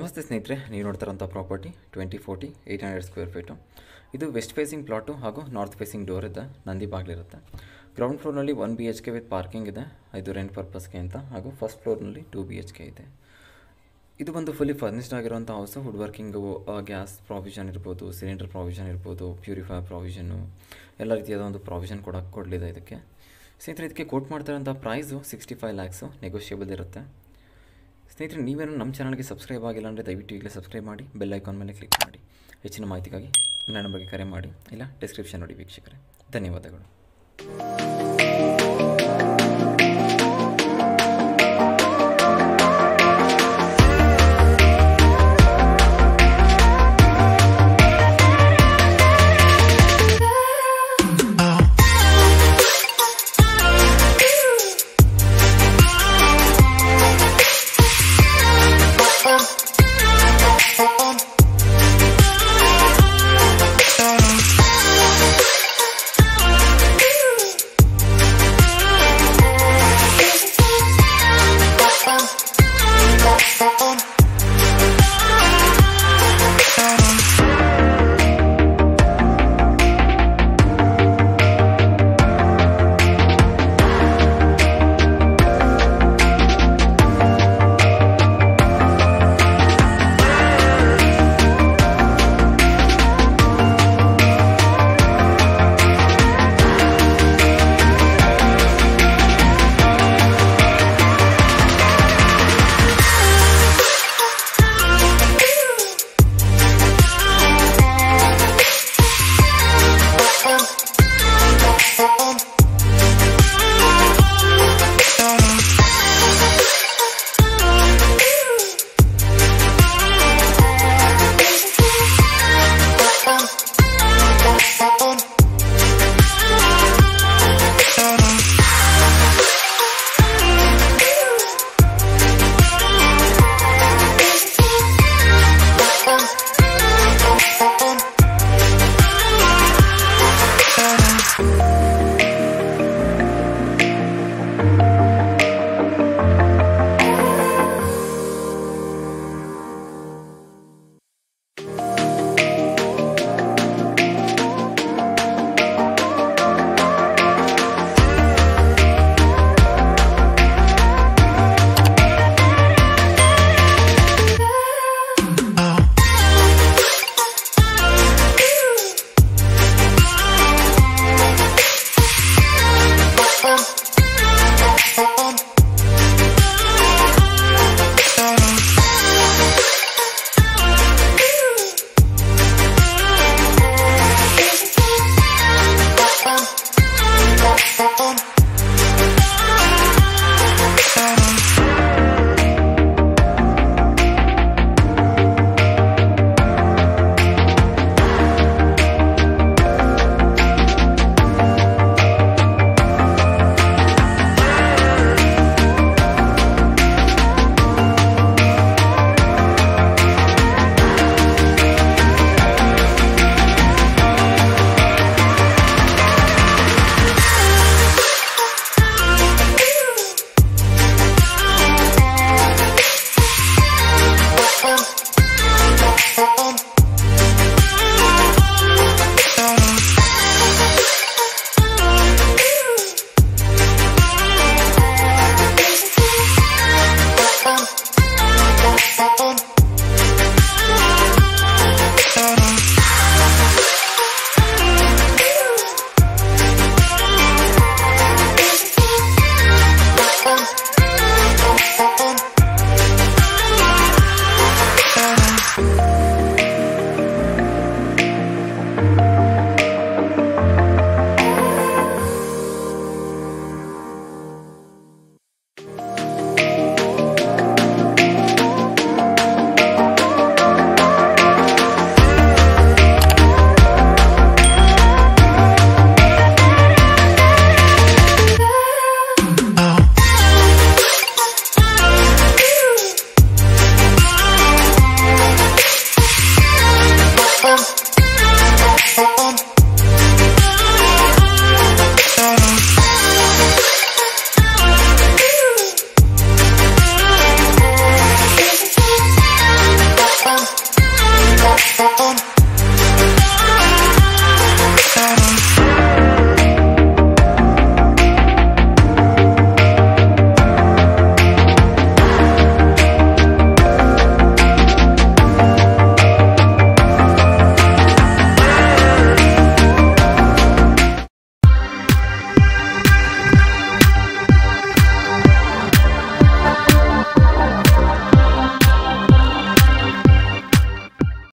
ನಮಸ್ತೆ ಸ್ನೇಹಿತರೆ ನೀವು ನೋಡ್ತಾರಂಥ property twenty forty eight hundred square feet ಇದು ವೆಸ್ಟ್ ಫೇಸಿಂಗ್ ಪ್ಲಾಟು ಹಾಗೂ ನಾರ್ತ್ ಫೇಸಿಂಗ್ ಡೋರ್ ಇದೆ ನಂದಿ ಬಾಗಿಲಿರುತ್ತೆ ಗ್ರೌಂಡ್ ಫ್ಲೋರ್ನಲ್ಲಿ one B H K with parking ಇದೆ ಇದು ರೆಂಟ್ ಪರ್ಪಸ್ಗೆ ಅಂತ ಹಾಗೂ ಫಸ್ಟ್ ಫ್ಲೋರ್ನಲ್ಲಿ ಟೂ ಬಿ ಎಚ್ ಕೆ ಇದೆ ಇದು ಬಂದು ಫುಲ್ಲಿ ಫರ್ನಿಶ್ಡ್ ಆಗಿರುವಂಥ house wood working gas provision ಇರ್ಬೋದು ಸಿಲಿಂಡರ್ ಪ್ರಾವಿಷನ್ ಇರ್ಬೋದು ಪ್ಯೂರಿಫೈರ್ ಪ್ರಾವಿಷನ್ನು ಎಲ್ಲ ರೀತಿಯಾದ ಒಂದು ಪ್ರಾವಿಷನ್ ಕೂಡ ಕೊಡಲಿದೆ ಇದಕ್ಕೆ ಸ್ನೇಹಿತರೆ ಇದಕ್ಕೆ quote ಮಾಡ್ತಾರಂಥ price sixty five lakhs negotiable ಇರುತ್ತೆ ಸ್ನೇಹಿತರೆ ನೀವೇನು ನಮ್ಮ ಚಾನಲ್ಗೆ ಸಬ್ಸ್ಕ್ರೈಬ್ ಆಗಿಲ್ಲ ಅಂದರೆ ದಯವಿಟ್ಟು ಈಗಲೇ ಸಬ್ಸ್ಕ್ರೈಬ್ ಮಾಡಿ ಬೆಲ್ ಐಕಾನ್ ಮೇಲೆ ಕ್ಲಿಕ್ ಮಾಡಿ ಹೆಚ್ಚಿನ ಮಾಹಿತಿಗಾಗಿ ನನ್ನ ಬಗ್ಗೆ ಕರೆ ಮಾಡಿ ಇಲ್ಲ ಡಿಸ್ಕ್ರಿಪ್ಷನ್ ನೋಡಿ ವೀಕ್ಷಕರೇ ಧನ್ಯವಾದಗಳು